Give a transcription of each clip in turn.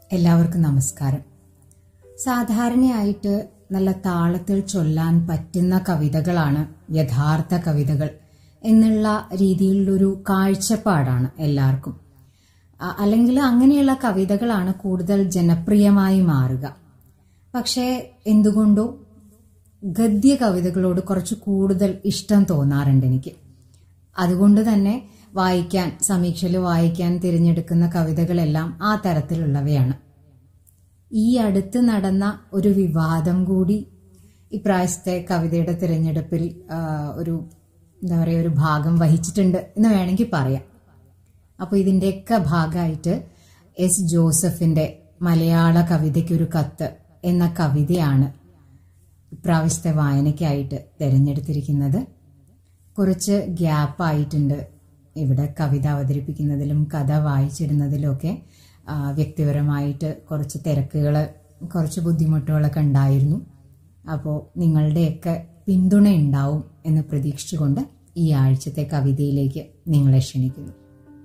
എല്ലാവർക്കും നമസ്കാരം സാധാരണയായിട്ട് നല്ല താളത്തിൽ ചൊല്ലാൻ പറ്റുന്ന കവിതകളാണ് യഥാർത്ഥ കവിതകൾ എന്നുള്ള രീതിയിലുള്ളൊരു കാഴ്ചപ്പാടാണ് എല്ലാവർക്കും അ- അല്ലെങ്കിൽ അങ്ങനെയുള്ള കവിതകളാണ് കൂടുതൽ ജനപ്രിയമായി മാറുക പക്ഷേ എന്തുകൊണ്ടോ ഗദ്യ കവിതകളോട് കുറച്ച് കൂടുതൽ ഇഷ്ടം തോന്നാറുണ്ട് എനിക്ക് അതുകൊണ്ട് തന്നെ വായിക്കാൻ സമീക്ഷയിൽ വായിക്കാൻ തിരഞ്ഞെടുക്കുന്ന കവിതകളെല്ലാം ആ തരത്തിലുള്ളവയാണ് ഈ അടുത്ത് നടന്ന ഒരു വിവാദം കൂടി ഇപ്രാവശ്യത്തെ കവിതയുടെ തിരഞ്ഞെടുപ്പിൽ ആ, ഒരു എന്താ പറയുക ഒരു ഭാഗം വഹിച്ചിട്ടുണ്ട് എന്ന് വേണമെങ്കിൽ പറയാം അപ്പോൾ ഇതിൻ്റെയൊക്കെ ഭാഗമായിട്ട് എസ് ജോസഫിന്റെ മലയാള കവിതയ്ക്കൊരു കത്ത് എന്ന കവിതയാണ് ഇപ്രാവശ്യത്തെ വായനയ്ക്കായിട്ട് തിരഞ്ഞെടുത്തിരിക്കുന്നത് കുറച്ച് ഗ്യാപ്പ് ആയിട്ടുണ്ട് ഇവിടെ കവിത അവതരിപ്പിക്കുന്നതിലും കഥ വായിച്ചിടുന്നതിലുമൊക്കെ ആ, വ്യക്തിപരമായിട്ട് കുറച്ച് തിരക്കുകൾ കുറച്ച് ബുദ്ധിമുട്ടുകളൊക്കെ ഉണ്ടായിരുന്നു അപ്പോൾ നിങ്ങളുടെയൊക്കെ പിന്തുണ ഉണ്ടാവും എന്ന് പ്രതീക്ഷിച്ചുകൊണ്ട് ഈ ആഴ്ചത്തെ കവിതയിലേക്ക് നിങ്ങളെ ക്ഷണിക്കുന്നു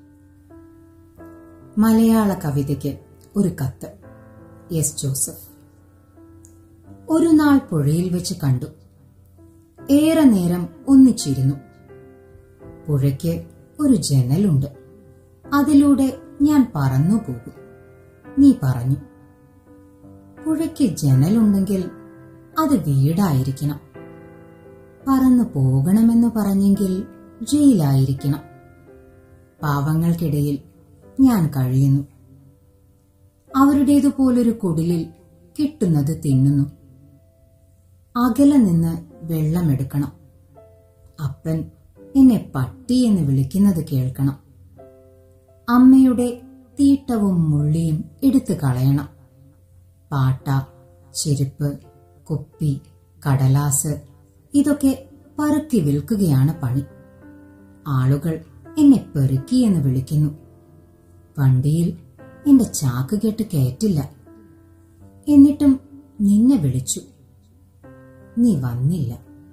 മലയാള കവിതയ്ക്ക് ഒരു കത്ത് എസ് ജോസഫ് ഒരു നാൾ പുഴയിൽ വെച്ച് കണ്ടു ഏറെ നേരം ഒന്നിച്ചിരുന്നു പുഴയ്ക്ക് ഒരു ജനലുണ്ട് അതിലൂടെ ഞാൻ പറന്നു പോകും നീ പറഞ്ഞു പുഴയ്ക്ക് ജനലുണ്ടെങ്കിൽ അത് വീടായിരിക്കണം പറന്നു പോകണമെന്ന് പറഞ്ഞെങ്കിൽ ജയിലായിരിക്കണം പാവങ്ങൾക്കിടയിൽ ഞാൻ കഴിയുന്നു അവരുടേതുപോലൊരു കുടിലിൽ കിട്ടുന്നത് തിന്നുന്നു അകലെ നിന്ന് വെള്ളമെടുക്കണം അപ്പൻ എന്നെ പട്ടി എന്ന് വിളിക്കുന്നത് കേൾക്കണം അമ്മയുടെ തീട്ടവും മുള്ളിയും എടുത്തു കളയണം പാട്ട ചെരുപ്പ് കുപ്പി കടലാസ് ഇതൊക്കെ പറുക്കി വിൽക്കുകയാണ് പണി ആളുകൾ എന്നെ പെറുക്കി എന്ന് വിളിക്കുന്നു വണ്ടിയിൽ എന്റെ ചാക്ക് കെട്ട് കയറ്റില്ല എന്നിട്ടും നിന്നെ വിളിച്ചു നീ വന്നില്ല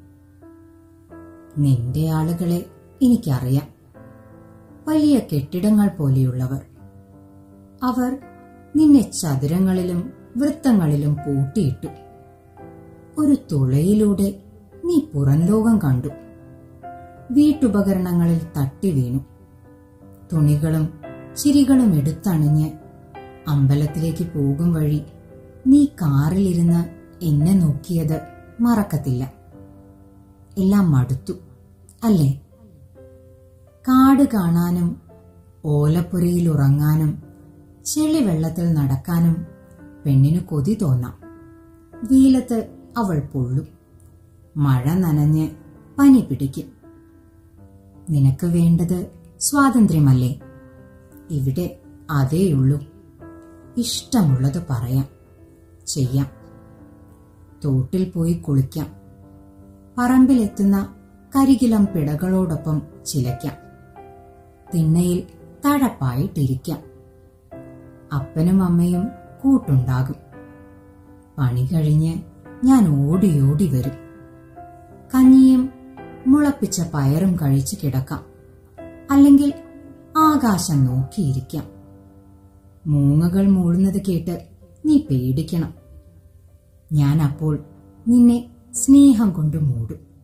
നിന്റെ ആളുകളെ എനിക്കറിയാം വലിയ കെട്ടിടങ്ങൾ പോലെയുള്ളവർ അവർ നിന്നെ ചതുരങ്ങളിലും വൃത്തങ്ങളിലും പൂട്ടിയിട്ടു ഒരു തുളയിലൂടെ നീ പുറംലോകം കണ്ടു വീട്ടുപകരണങ്ങളിൽ തട്ടി വീണു തുണികളും ചിരികളും എടുത്തണിഞ്ഞ് അമ്പലത്തിലേക്ക് പോകും വഴി നീ കാറിലിരുന്ന് എന്നെ നോക്കിയത് മറക്കത്തില്ല എല്ലാം മടുത്തു അല്ലേ കാട് കാണാനും ഓലപ്പുരയിൽ ഉറങ്ങാനും ചെളിവെള്ളത്തിൽ നടക്കാനും പെണ്ണിന് കൊതി തോന്നാം വെയിലത്ത് അവൾ പൊള്ളും മഴ നനഞ്ഞ് പനി പിടിക്കും നിനക്ക് വേണ്ടത് സ്വാതന്ത്ര്യമല്ലേ ഇവിടെ അതേയുള്ളൂ ഇഷ്ടമുള്ളത് പറയാം ചെയ്യാം തോട്ടിൽ പോയി കുളിക്കാം പറമ്പിലെത്തുന്ന കരികിലം പിടകളോടൊപ്പം ചിലയ്ക്കാം തിണ്ണയിൽ തഴപ്പായിട്ടിരിക്കാം അപ്പനും അമ്മയും കൂട്ടുണ്ടാകും പണി കഴിഞ്ഞ് ഞാൻ ഓടി ഓടി വരും കഞ്ഞിയും മുളപ്പിച്ച പയറും കഴിച്ച് കിടക്കാം അല്ലെങ്കിൽ ആകാശം നോക്കിയിരിക്കാം മൂങ്ങകൾ മൂളുന്നത് കേട്ട് നീ പേടിക്കണം ഞാൻ അപ്പോൾ നിന്നെ സ്നേഹം കൊണ്ട് മൂടും